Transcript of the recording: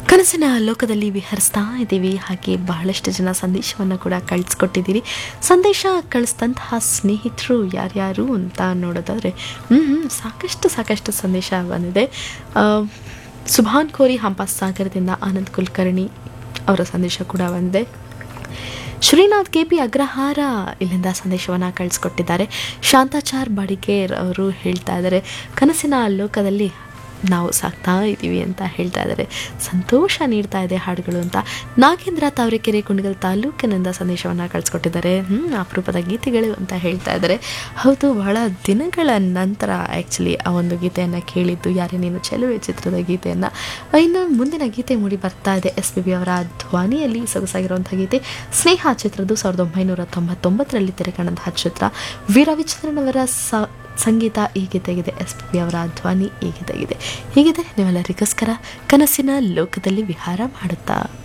ಕನಸಿನ ಲೋಕದಲ್ಲಿ ವಿಹರಿಸ್ತಾ ಇದ್ದೀವಿ ಹಾಗೆ ಬಹಳಷ್ಟು ಜನ ಸಂದೇಶವನ್ನು ಕೂಡ ಕಳಿಸ್ಕೊಟ್ಟಿದ್ದೀರಿ ಸಂದೇಶ ಕಳಿಸಿದಂತಹ ಸ್ನೇಹಿತರು ಯಾರ್ಯಾರು ಅಂತ ನೋಡೋದಾದರೆ ಹ್ಞೂ ಸಾಕಷ್ಟು ಸಾಕಷ್ಟು ಸಂದೇಶ ಬಂದಿದೆ ಆ, ಸುಭಾನ್ ಕೋರಿ ಹಂಪಾಸ್ ಸಾಗರದಿಂದ ಆನಂದ್ ಕುಲಕರ್ಣಿ ಅವರ ಸಂದೇಶ ಕೂಡ ಬಂದಿದೆ ಶ್ರೀನಾಥ್ ಕೆ ಪಿ ಅಗ್ರಹಾರ ಇಲ್ಲಿಂದ ಸಂದೇಶವನ್ನು ಕಳಿಸ್ಕೊಟ್ಟಿದ್ದಾರೆ ಶಾಂತಾಚಾರ್ ಬಾಡಿಗೇರ್ ಅವರು ಹೇಳ್ತಾ ಇದ್ದಾರೆ ಕನಸಿನ ಲೋಕದಲ್ಲಿ ನಾವು ಸಾಕ್ತಾ ಇದ್ದೀವಿ ಅಂತ ಹೇಳ್ತಾ ಇದ್ದಾರೆ ಸಂತೋಷ ನೀಡ್ತಾ ಇದೆ ಹಾಡುಗಳು ಅಂತ ನಾಗೇಂದ್ರ ತಾವರೆಕೆರೆ ಕುಣಿಗಲ್ ತಾಲೂಕಿನಿಂದ ಸಂದೇಶವನ್ನು ಕಳಿಸ್ಕೊಟ್ಟಿದ್ದಾರೆ ಹ್ಞೂ ಅಪರೂಪದ ಗೀತೆಗಳು ಅಂತ ಹೇಳ್ತಾ ಇದ್ದಾರೆ ಹೌದು ಬಹಳ ದಿನಗಳ ನಂತರ ಆ್ಯಕ್ಚುಲಿ ಆ ಒಂದು ಗೀತೆಯನ್ನು ಕೇಳಿದ್ದು ಯಾರೇ ನೀನು ಚೆಲುವೆ ಚಿತ್ರದ ಗೀತೆಯನ್ನು ಇನ್ನು ಮುಂದಿನ ಗೀತೆ ಮೂಡಿ ಬರ್ತಾ ಇದೆ ಎಸ್ ಪಿ ಬಿ ಅವರ ಧ್ವನಿಯಲ್ಲಿ ಸೊಗಸಾಗಿರುವಂಥ ಗೀತೆ ಸ್ನೇಹ ಚಿತ್ರದ್ದು ಸಾವಿರದ ಒಂಬೈನೂರ ತೊಂಬತ್ತೊಂಬತ್ತರಲ್ಲಿ ತೆರೆಕಂಡಂತಹ ಚಿತ್ರ ವೀರ ವಿಚಿತ್ರನವರ ಸ ಸಂಗೀತ ಈ ಗೀತೆಗಿದೆ ಎಸ್ ಪಿ ಬಿ ಅವರ ಧ್ವನಿ ಈ ಗೀತೆಗಿದೆ ಹೀಗಿದೆ ನೀವೆಲ್ಲರಿಗೋಸ್ಕರ ಕನಸಿನ ಲೋಕದಲ್ಲಿ ವಿಹಾರ ಮಾಡುತ್ತಾ